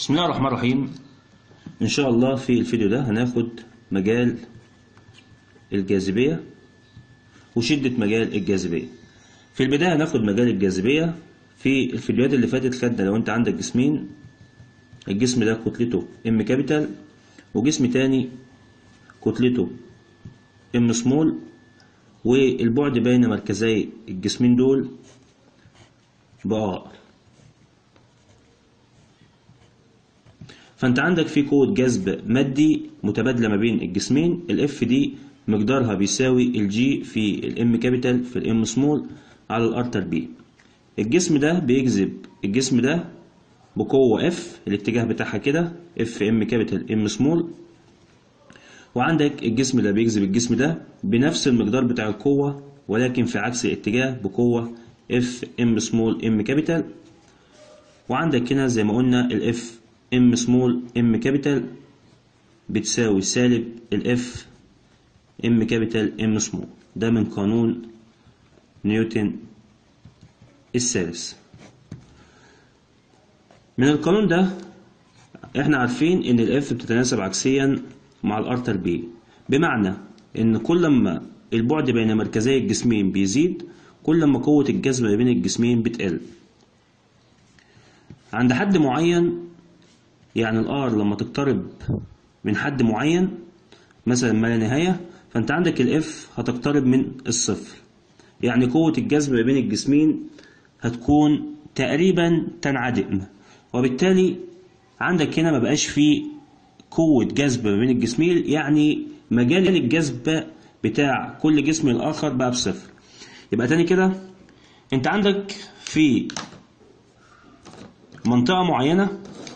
بسم الله الرحمن الرحيم ان شاء الله في الفيديو ده هناخد مجال الجاذبية وشدة مجال الجاذبية في البداية هناخد مجال الجاذبية في الفيديوهات اللي فاتت خدنا لو انت عندك جسمين الجسم ده كتلته ام كابيتال وجسم تاني كتلته ام سمول والبعد بين مركزي الجسمين دول بار فانت عندك في قوة جذب مادي متبادلة ما بين الجسمين الاف دي مقدارها بيساوي الجي في الام كابيتال في الام سمول على الارتر بي الجسم ده بيجذب الجسم ده بقوة اف الاتجاه بتاعها كده اف ام كابيتال ام سمول وعندك الجسم ده بيجذب الجسم ده بنفس المقدار بتاع القوة ولكن في عكس الاتجاه بقوة اف ام سمول ام كابيتال وعندك هنا زي ما قلنا الاف ام سمول ام كابيتال بتساوي سالب الاف ام كابيتال ام سمول ده من قانون نيوتن الثالث من القانون ده احنا عارفين ان الاف بتتناسب عكسيا مع الارتر بي بمعنى ان كل ما البعد بين مركزي الجسمين بيزيد كل ما قوة الجذب ما بين الجسمين بتقل عند حد معين يعني الار لما تقترب من حد معين مثلا ما لا نهاية فانت عندك الاف هتقترب من الصفر يعني قوة الجذب ما بين الجسمين هتكون تقريبا تنعدم وبالتالي عندك هنا ما بقاش فيه قوة جذب ما بين الجسمين يعني مجال الجذب بتاع كل جسم الآخر بقى بصفر يبقى تاني كده انت عندك في منطقة معينة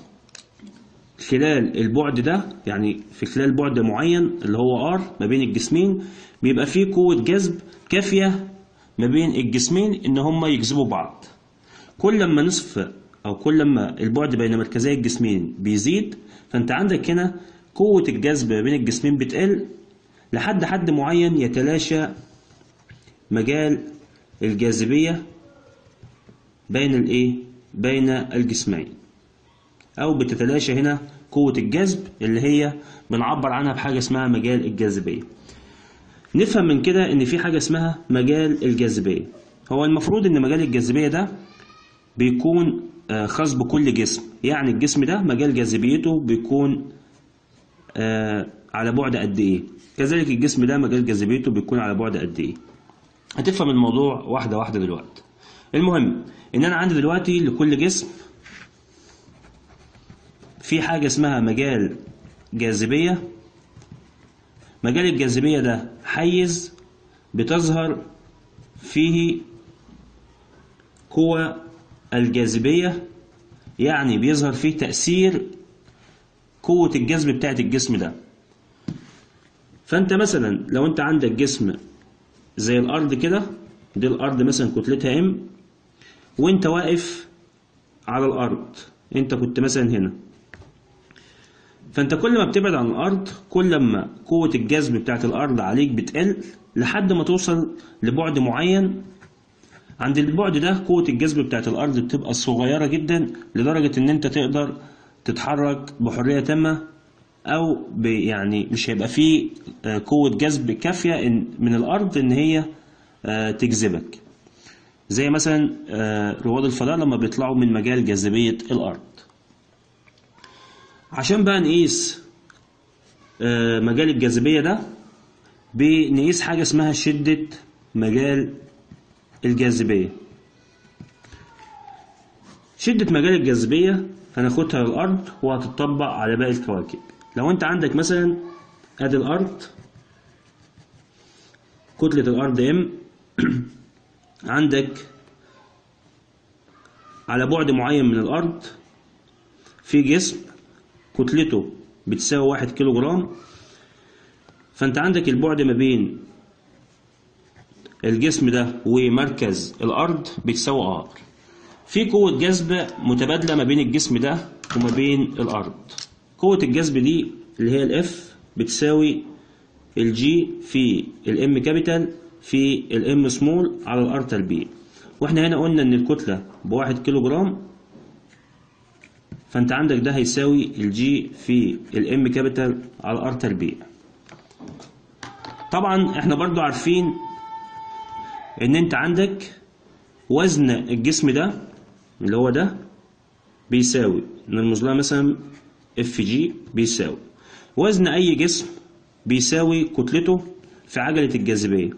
خلال البعد ده يعني في خلال بعد معين اللي هو R ما بين الجسمين بيبقى فيه قوة جذب كافية ما بين الجسمين ان هما يجذبوا بعض كل لما نصف او كل لما البعد بين مركزي الجسمين بيزيد فانت عندك هنا قوة الجذب ما بين الجسمين بتقل لحد حد معين يتلاشى مجال الجاذبية بين الايه بين الجسمين او بتتلاشى هنا قوة الجذب اللي هي بنعبر عنها بحاجة اسمها مجال الجاذبية نفهم من كده ان في حاجة اسمها مجال الجاذبية هو المفروض ان مجال الجاذبية ده بيكون خاص بكل جسم يعني الجسم ده مجال جاذبيته بيكون على بعد قد ايه كذلك الجسم ده مجال جاذبيته بيكون على بعد قد ايه هتفهم الموضوع واحدة واحدة دلوقتي المهم ان انا عندي دلوقتي لكل جسم في حاجة اسمها مجال جاذبية مجال الجاذبية ده حيز بتظهر فيه قوة الجاذبية يعني بيظهر فيه تأثير قوة الجذب بتاعت الجسم ده فأنت مثلا لو أنت عندك جسم زي الأرض كده دي الأرض مثلا كتلتها ام وأنت واقف على الأرض أنت كنت مثلا هنا فأنت كل ما بتبعد عن الأرض كل ما قوة الجذب بتاعت الأرض عليك بتقل لحد ما توصل لبعد معين عند البعد ده قوة الجذب بتاعت الأرض بتبقى صغيرة جدا لدرجة إن أنت تقدر تتحرك بحرية تامة أو يعني مش هيبقى فيه قوة جذب كافية إن من الأرض إن هي تجذبك زي مثلا رواد الفضاء لما بيطلعوا من مجال جاذبية الأرض عشان بقى نقيس مجال الجاذبية ده بنقيس حاجة اسمها شدة مجال الجاذبية شدة مجال الجاذبية هناخدها للأرض وهتطبق على باقي الكواكب لو أنت عندك مثلا أدي الأرض كتلة الأرض M عندك على بعد معين من الأرض في جسم كتلته بتساوي واحد كيلو جرام فأنت عندك البعد ما بين الجسم ده ومركز الأرض بتساوي ار في قوة جذب متبادلة ما بين الجسم ده وما بين الأرض قوة الجذب دي اللي هي الاف بتساوي الجي في الام كابيتال في الام سمول على الارتر بي واحنا هنا قلنا ان الكتلة بواحد كيلو جرام فانت عندك ده هيساوي الجي في الام كابيتال على ار تربيع طبعا احنا برضو عارفين ان انت عندك وزن الجسم ده اللي هو ده بيساوي نرمز لها مثلا اف جي بيساوي وزن اي جسم بيساوي كتلته في عجلة الجاذبية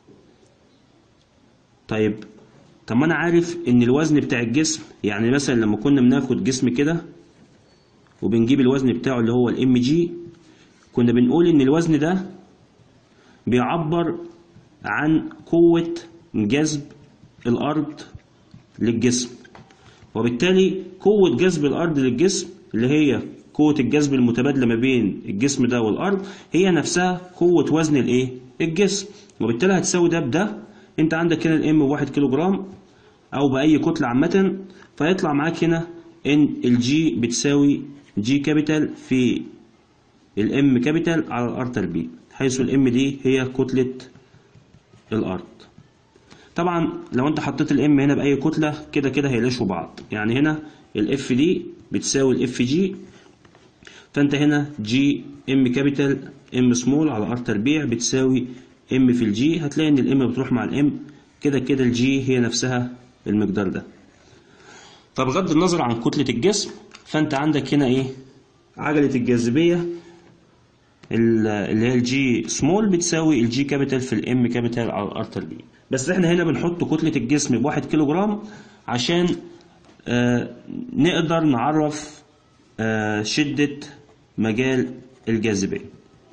طيب طب ما انا عارف ان الوزن بتاع الجسم يعني مثلا لما كنا بناخد جسم كده وبنجيب الوزن بتاعه اللي هو الام جي كنا بنقول ان الوزن ده بيعبر عن قوة جذب الارض للجسم وبالتالي قوة جذب الارض للجسم اللي هي قوة الجذب المتبادلة ما بين الجسم ده والارض هي نفسها قوة وزن الايه الجسم وبالتالي هتساوي ده بده انت عندك هنا الام بواحد كيلو جرام او باي كتلة عامة فيطلع معاك هنا ان الجي بتساوي جي كابيتال في الام كابيتال على الار تربيع حيث الام دي هي كتلة الارض طبعا لو انت حطيت الام هنا باي كتلة كده كده هيلاشوا بعض يعني هنا الاف دي بتساوي الاف جي فانت هنا جي ام كابيتال ام سمول على ار تربيع بتساوي ام في الجي هتلاقي ان الام بتروح مع الام كده كده الجي هي نفسها المقدار ده طب بغض النظر عن كتلة الجسم فانت عندك هنا ايه عجلة الجاذبية اللي هي الجي سمول بتساوي الجي كابيتال في الام كابيتال على الار تربيع بس احنا هنا بنحط كتلة الجسم بواحد كيلو جرام عشان آه نقدر نعرف آه شدة مجال الجاذبية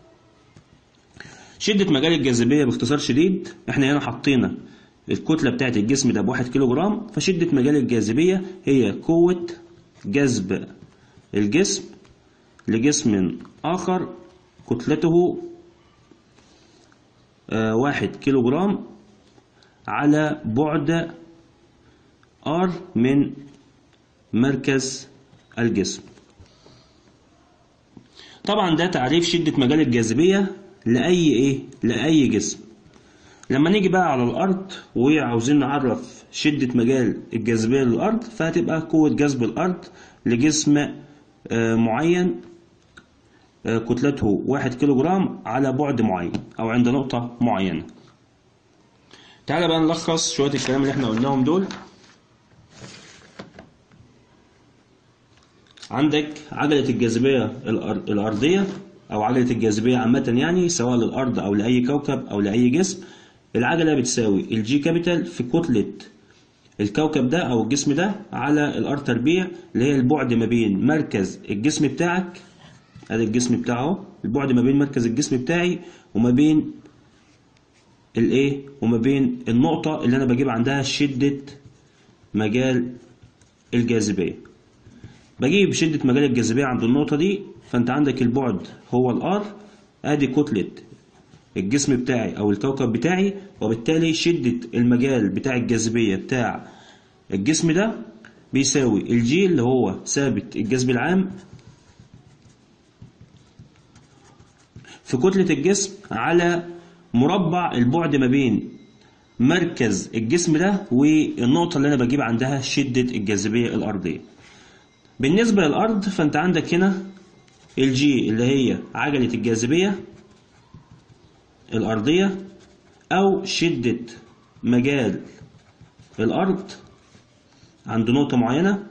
شدة مجال الجاذبية باختصار شديد احنا هنا حطينا الكتلة بتاعت الجسم ده بواحد كيلو جرام فشدة مجال الجاذبية هي قوة جذب الجسم لجسم آخر كتلته آه واحد كيلو جرام على بعد R من مركز الجسم طبعا ده تعريف شدة مجال الجاذبية لأي إيه؟ لأي جسم لما نيجي بقى على الأرض وعاوزين نعرف شدة مجال الجاذبية للأرض فهتبقى قوة جذب الأرض لجسم معين كتلته واحد كيلو جرام على بعد معين أو عند نقطة معينة تعالى بقى نلخص شوية الكلام اللي احنا قلناهم دول عندك عجلة الجاذبية الأرضية أو عجلة الجاذبية عامة يعني سواء للأرض أو لأي كوكب أو لأي جسم العجلة بتساوي الجي كابيتال في كتلة الكوكب ده أو الجسم ده على الأر تربيع اللي هي البعد ما بين مركز الجسم بتاعك ادي الجسم بتاعه البعد ما بين مركز الجسم بتاعي وما بين الايه وما بين النقطة اللي انا بجيب عندها شدة مجال الجاذبية بجيب شدة مجال الجاذبية عند النقطة دي فانت عندك البعد هو الار ادي كتلة الجسم بتاعي او الكوكب بتاعي وبالتالي شدة المجال بتاع الجاذبية بتاع الجسم ده بيساوي الجي اللي هو ثابت الجذب العام في كتلة الجسم على مربع البعد ما بين مركز الجسم ده والنقطة اللي أنا بجيب عندها شدة الجاذبية الأرضية بالنسبة للأرض فأنت عندك هنا الجي اللي هي عجلة الجاذبية الأرضية أو شدة مجال الأرض عند نقطة معينة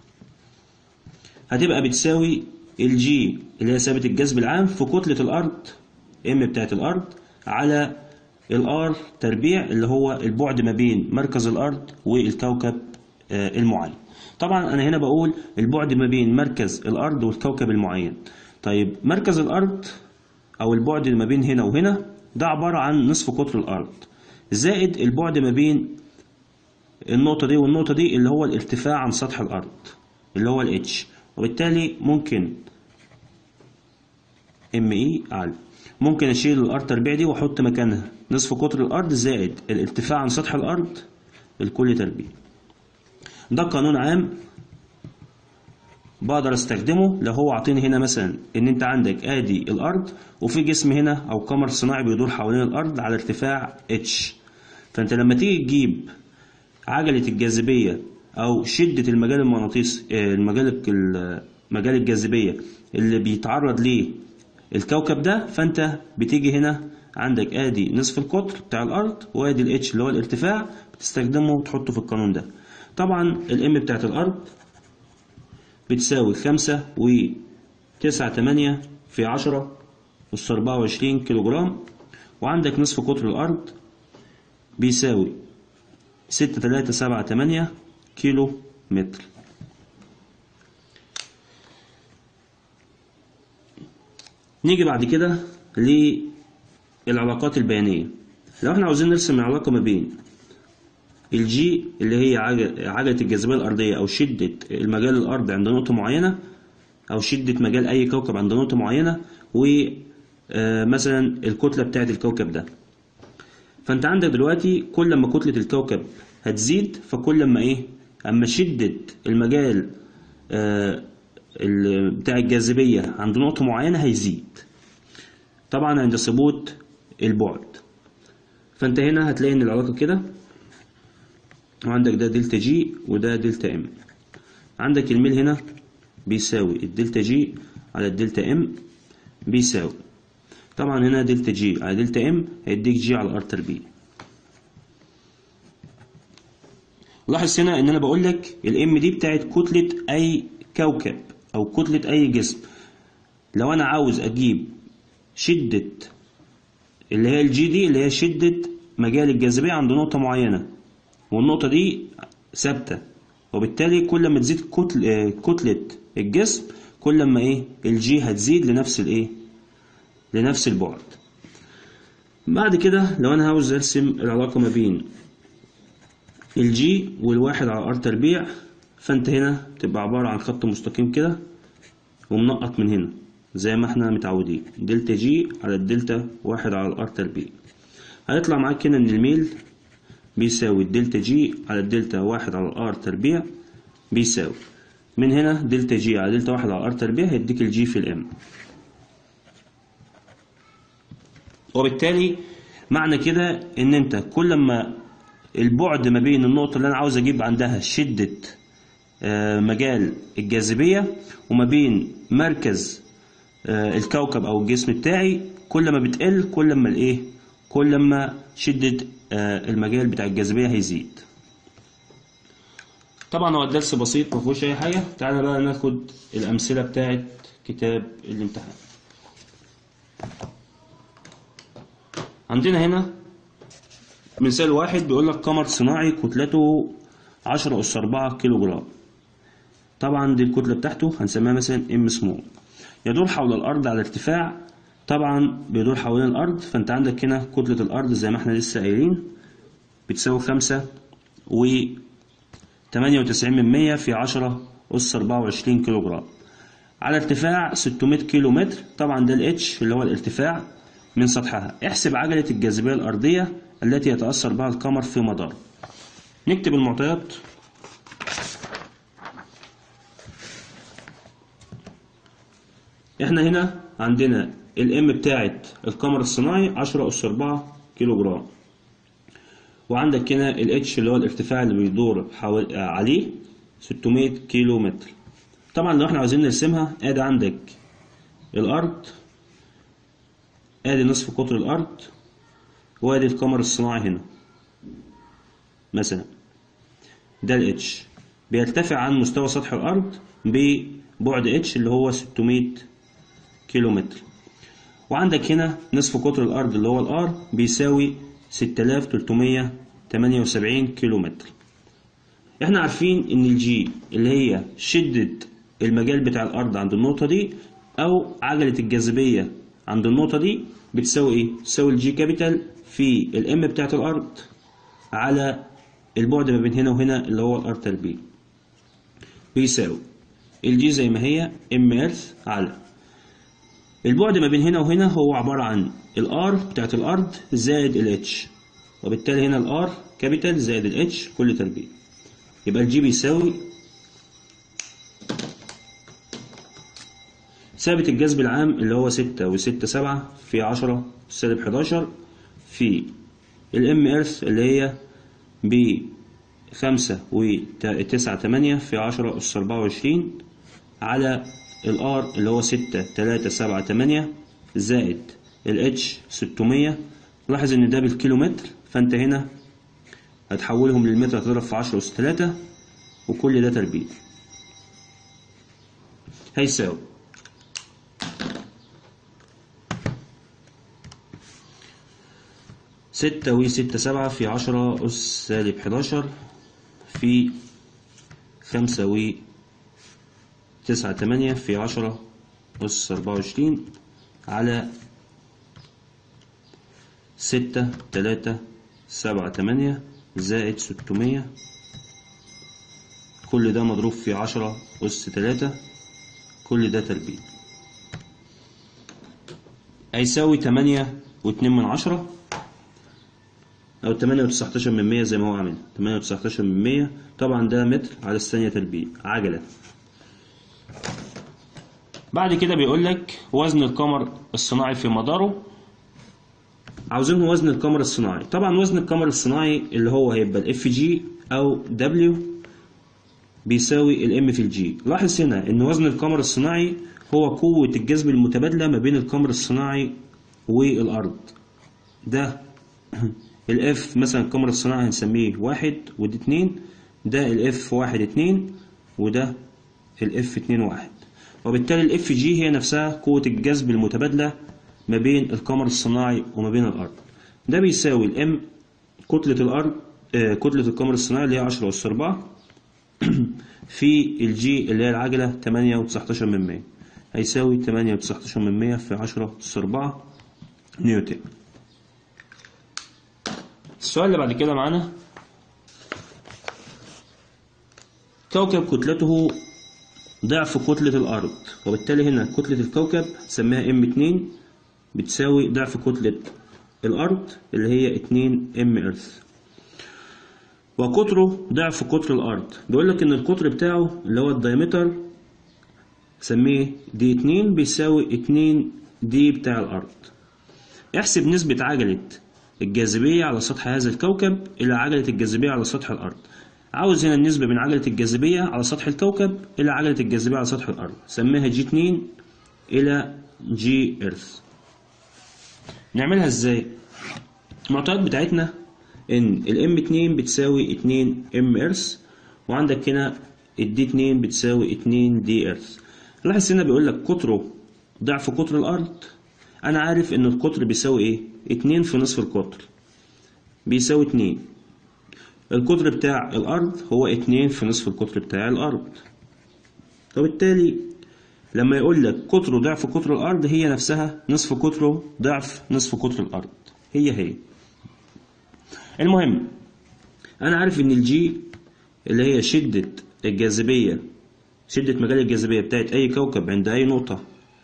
هتبقى بتساوي الجي اللي هي ثابت الجذب العام في كتلة الأرض ام بتاعت الأرض على الار تربيع اللي هو البعد ما بين مركز الأرض والكوكب المعين طبعا أنا هنا بقول البعد ما بين مركز الأرض والكوكب المعين طيب مركز الأرض أو البعد ما بين هنا وهنا ده عبارة عن نصف قطر الأرض زائد البعد ما بين النقطة دي والنقطة دي اللي هو الارتفاع عن سطح الأرض اللي هو الاتش وبالتالي ممكن ام اي على ممكن اشيل الار تربيع دي واحط مكانها نصف قطر الارض زائد الارتفاع عن سطح الارض الكل تربيع ده قانون عام بقدر استخدمه لو هو عاطيني هنا مثلا ان انت عندك ادي الارض وفي جسم هنا او قمر صناعي بيدور حوالين الارض على ارتفاع اتش فانت لما تيجي تجيب عجلة الجاذبية او شده المجال المغناطيسي آه، المجال ال- مجال الجاذبيه اللي بيتعرض ليه الكوكب ده فانت بتيجي هنا عندك ادي نصف القطر بتاع الارض وادي الاتش اللي هو الارتفاع بتستخدمه وتحطه في القانون ده طبعا الام بتاعت الارض بتساوي خمسة و تسعة تمانية في عشرة أس أربعة وعشرين كيلو جرام وعندك نصف قطر الأرض بيساوي ستة تلاتة سبعة تمانية كيلو متر نيجي بعد كده للعلاقات البيانية لو احنا عاوزين نرسم العلاقة ما بين الجي اللي هي عج- عجلة الجاذبية الأرضية أو شدة المجال الأرضي عند نقطة معينة أو شدة مجال أي كوكب عند نقطة معينة ومثلا الكتلة بتاعة الكوكب ده فأنت عندك دلوقتي كل ما كتلة الكوكب هتزيد فكل ما إيه أما شدة المجال آه، ال- بتاع الجاذبية عند نقطة معينة هيزيد طبعا عند ثبوت البعد فأنت هنا هتلاقي إن العلاقة كده وعندك ده دلتا جي وده دلتا ام عندك الميل هنا بيساوي الدلتا جي على الدلتا ام بيساوي طبعا هنا دلتا جي على دلتا ام هيديك جي على ار تربيع لاحظ هنا ان انا بقول لك الام دي بتاعت كتلة اي كوكب او كتلة اي جسم لو انا عاوز اجيب شدة اللي هي الجي دي اللي هي شدة مجال الجاذبية عند نقطة معينة والنقطة دي ثابتة وبالتالي كل ما تزيد كتل آه، كتلة الجسم كل ما ايه الجي هتزيد لنفس الايه لنفس البعد بعد كده لو انا عاوز ارسم العلاقة ما بين الجي والواحد على ار تربيع فانت هنا تبقى عبارة عن خط مستقيم كده ومنقط من هنا زي ما احنا متعودين دلتا جي على الدلتا واحد على الار تربيع هيطلع معاك هنا ان الميل بيساوي الدلتا جي على الدلتا واحد على الار تربيع بيساوي من هنا دلتا جي على دلتا واحد على الار تربيع هيديك الجي في الام وبالتالي معنى كده ان انت كل ما البعد ما بين النقطة اللي انا عاوز اجيب عندها شدة آه، مجال الجاذبية وما بين مركز آه، الكوكب او الجسم بتاعي كل ما بتقل كل ما الايه كل ما شدة آه، المجال بتاع الجاذبية هيزيد طبعا هو الدرس بسيط ما فيهوش اي حاجة تعالى بقى ناخد الامثلة بتاعت كتاب الامتحان عندنا هنا مثال واحد بيقول لك قمر صناعي كتلته 10 أس 4 كيلو جرام طبعا دي الكتلة بتاعته هنسميها مثلا ام سمول يدور حول الأرض على ارتفاع طبعا بيدور حوالين الأرض فأنت عندك هنا كتلة الأرض زي ما احنا لسه قايلين بتساوي خمسة و تمانية وتسعين من مية في عشرة أس أربعة وعشرين كيلو جرام على ارتفاع 600 كيلو متر طبعا ده الاتش اللي هو الارتفاع من سطحها احسب عجلة الجاذبية الأرضية التي يتأثر بها القمر في مداره نكتب المعطيات احنا هنا عندنا الام بتاعت القمر الصناعي 10 أس 4 كيلو جرام وعندك هنا الاتش اللي هو الارتفاع اللي بيدور حوالي عليه 600 كيلو متر طبعا لو احنا عاوزين نرسمها ادي عندك الارض ادي نصف قطر الارض وادي القمر الصناعي هنا مثلا ده الاتش بيرتفع عن مستوى سطح الارض ببعد اتش اللي هو 600 كيلو متر وعندك هنا نصف قطر الارض اللي هو الار بيساوي 6378 كيلو متر احنا عارفين ان الجي اللي هي شدة المجال بتاع الارض عند النقطة دي او عجلة الجاذبية عند النقطة دي بتساوي ايه؟ تساوي الجي كابيتال في الام بتاعت الارض على البعد ما بين هنا وهنا اللي هو الار تربيع بيساوي الجي زي ما هي ام ارث على البعد ما بين هنا وهنا هو عبارة عن الار بتاعت الارض زائد الاتش وبالتالي هنا الار كابيتال زائد الاتش كل تربيع يبقى الجي بيساوي ثابت الجذب العام اللي هو ستة وستة سبعة في عشرة سالب حداشر في الام ارث اللي هي ب خمسة وتسعة تمانية في عشرة أس أربعة وعشرين على الار اللي هو ستة تلاتة سبعة تمانية زائد الاتش ستمية لاحظ ان ده بالكيلومتر فانت هنا هتحولهم للمتر هتضرب في عشرة أس تلاتة وكل ده تربيع هيساوي ستة وستة سبعة في عشرة أس سالب حداشر في خمسة و تسعة تمانية في عشرة أس أربعة وعشرين على ستة تلاتة سبعة تمانية زائد ستمية كل ده مضروب في عشرة أس تلاتة كل ده تربيع هيساوي تمانية واتنين من عشرة أو تمانية وتسعتاشر من مية زي ما هو عامل تمانية وتسعتاشر من مية طبعا ده متر على الثانية تربيع عجلة بعد كده بيقول لك وزن القمر الصناعي في مداره عاوزين وزن القمر الصناعي طبعا وزن القمر الصناعي اللي هو هيبقى الاف جي او دبليو بيساوي الام في الجي لاحظ هنا ان وزن القمر الصناعي هو قوة الجذب المتبادلة ما بين القمر الصناعي والارض ده الاف مثلا القمر الصناعي هنسميه واحد ودي اتنين ده الاف واحد اتنين وده الاف اتنين واحد وبالتالي الاف جي هي نفسها قوة الجذب المتبادلة ما بين القمر الصناعي وما بين الأرض ده بيساوي الام كتلة الأرض آه كتلة القمر الصناعي اللي هي 10 أس 4 في الجي اللي هي العجلة 8 و19 من 100 هيساوي 8 و19 من 100 في 10 أس 4 نيوتن السؤال اللي بعد كده معانا كوكب كتلته ضعف كتلة الأرض وبالتالي هنا كتلة الكوكب هتسميها ام 2 بتساوي ضعف كتلة الأرض اللي هي 2 ام إرث وقطره ضعف قطر الأرض بيقول لك إن القطر بتاعه اللي هو الدايمتر سميه دي 2 بيساوي 2 دي بتاع الأرض احسب نسبة عجلة الجاذبية على سطح هذا الكوكب إلى عجلة الجاذبية على سطح الأرض عاوز هنا النسبة بين عجلة الجاذبية على سطح الكوكب إلى عجلة الجاذبية على سطح الأرض سميها جي 2 إلى جي إرث نعملها إزاي؟ المعطيات بتاعتنا إن الإم 2 بتساوي 2 إم إرث وعندك هنا الدي 2 بتساوي 2 دي إرث لاحظ هنا بيقول لك قطره ضعف قطر الأرض أنا عارف إن القطر بيساوي إيه؟ 2 في نصف القطر بيساوي 2 القطر بتاع الأرض هو اتنين في نصف القطر بتاع الأرض وبالتالي لما يقول لك قطره ضعف قطر الأرض هي نفسها نصف قطره ضعف نصف قطر الأرض هي هي المهم أنا عارف إن الجي اللي هي شدة الجاذبية شدة مجال الجاذبية بتاعت أي كوكب عند أي نقطة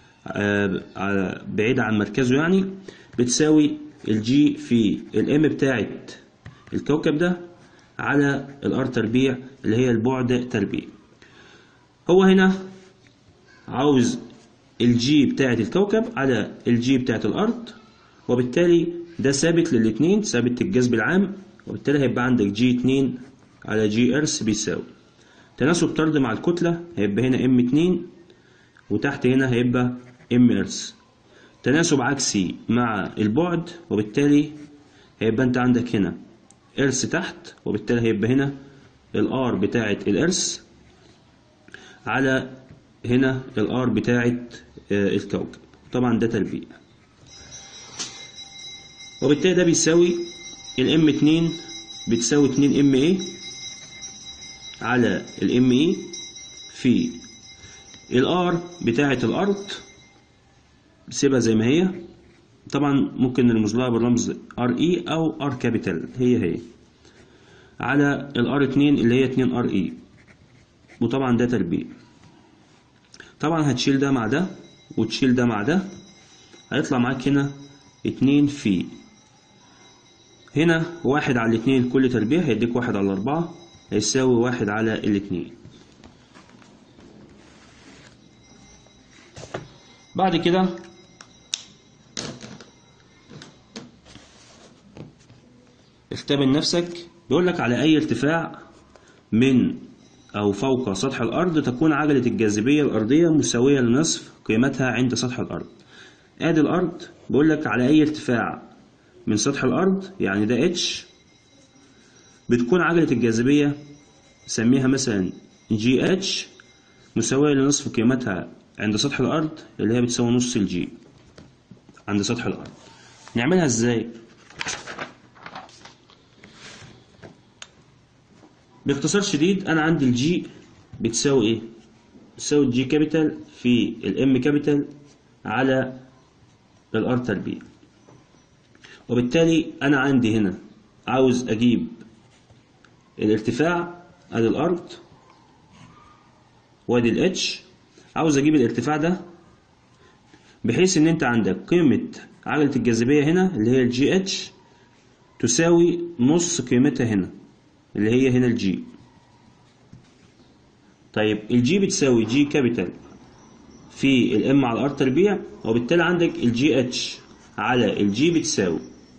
بعيدة عن مركزه يعني بتساوي الجي في الام بتاعت الكوكب ده على الار تربيع اللي هي البعد تربيع هو هنا عاوز الجي بتاعت الكوكب على الجي بتاعت الارض وبالتالي ده ثابت للاتنين ثابت الجذب العام وبالتالي هيبقى عندك جي 2 على جي ارث بيساوي تناسب طرد مع الكتلة هيبقى هنا ام 2 وتحت هنا هيبقى ام ارث تناسب عكسي مع البعد وبالتالي هيبقى انت عندك هنا إرث تحت وبالتالي هيبقى هنا الآر بتاعة الإرث على هنا الآر بتاعة الكوكب طبعا ده تربيع وبالتالي ده بيساوي الام 2 بتساوي 2 ام ايه على الام اي في الار بتاعة الأرض سيبها زي ما هي طبعا ممكن نرمز لها بالرمز ار اي او ار كابيتال هي هي على الار 2 اللي هي 2 ار اي وطبعا ده تربيع طبعا هتشيل ده مع ده وتشيل ده مع ده هيطلع معاك هنا 2 في هنا واحد على الاتنين كل تربيع هيديك واحد على الأربعة هيساوي واحد على الاتنين بعد كده اختبر نفسك بيقول لك على أي ارتفاع من أو فوق سطح الأرض تكون عجلة الجاذبية الأرضية مساوية لنصف قيمتها عند سطح الأرض آدي الأرض بقول لك على أي ارتفاع من سطح الأرض يعني ده اتش بتكون عجلة الجاذبية سميها مثلا جي اتش مساوية لنصف قيمتها عند سطح الأرض اللي هي بتساوي نص الجي عند سطح الأرض نعملها ازاي؟ باختصار شديد أنا عندي الجي بتساوي إيه؟ بتساوي الجي كابيتال في الام كابيتال على الار تربيع وبالتالي أنا عندي هنا عاوز أجيب الارتفاع ادي الارض وادي الاتش عاوز اجيب الارتفاع ده بحيث ان انت عندك قيمة عجلة الجاذبية هنا اللي هي الجي اتش تساوي نص قيمتها هنا اللي هي هنا الجي طيب الجي بتساوي جي كابيتال في الام على الار تربيع وبالتالي عندك الجي اتش على الجي بتساوي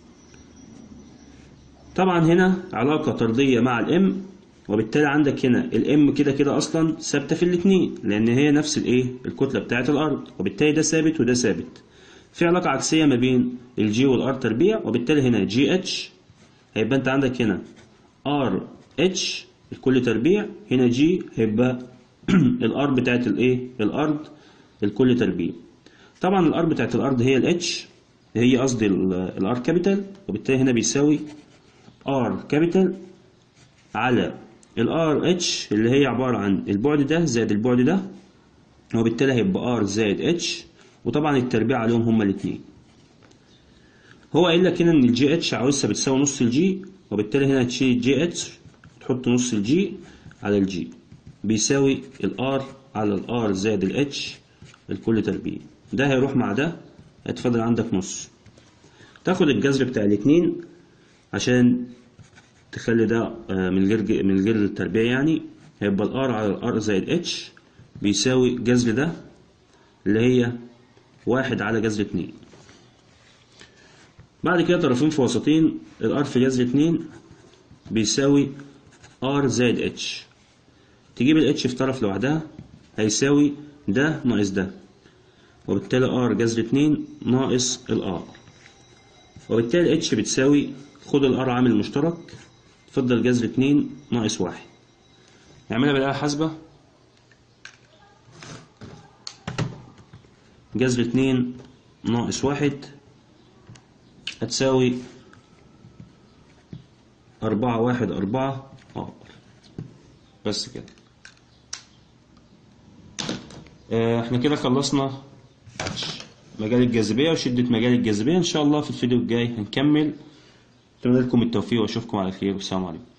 طبعا هنا علاقة طردية مع الام وبالتالي عندك هنا الام كده كده اصلا ثابتة في الاتنين لان هي نفس الايه الكتلة بتاعة الارض وبالتالي ده ثابت وده ثابت في علاقة عكسية ما بين الجي والار تربيع وبالتالي هنا جي اتش هيبقى انت عندك هنا ار اتش الكل تربيع هنا جي هيبقى الار بتاعت الايه الارض الكل تربيع طبعا الار بتاعت الارض هي الاتش هي قصدي الار كابيتال وبالتالي هنا بيساوي ار كابيتال على الار اتش اللي هي عبارة عن البعد ده زائد البعد ده وبالتالي هيبقى ار زائد اتش وطبعا التربيع عليهم هما الاتنين هو قايل لك هنا ان الجي اتش عاوزها بتساوي نص الجي وبالتالي هنا هتشيل الجي اتش تحط نص الجي على الجي بيساوي الار على الار زائد الاتش الكل تربيع ده هيروح مع ده هيتفضل عندك نص تاخد الجذر بتاع الاتنين عشان تخلي ده من غير من غير التربيع يعني هيبقى الار على الار زائد اتش بيساوي جذر ده اللي هي واحد على جذر اتنين بعد كده طرفين في وسطين الار في جذر اتنين بيساوي ار زائد اتش تجيب الاتش في طرف لوحدها هيساوي ده ناقص ده وبالتالي ار جذر اتنين ناقص الار وبالتالي اتش بتساوي خد الار عامل مشترك تفضل جذر اتنين ناقص واحد نعملها بالآلة الحاسبة جذر اتنين ناقص واحد هتساوي أربعة واحد أربعة اه بس كده آه، احنا كده خلصنا مجال الجاذبية وشدة مجال الجاذبية إن شاء الله في الفيديو الجاي هنكمل أتمنى لكم التوفيق وأشوفكم على خير والسلام عليكم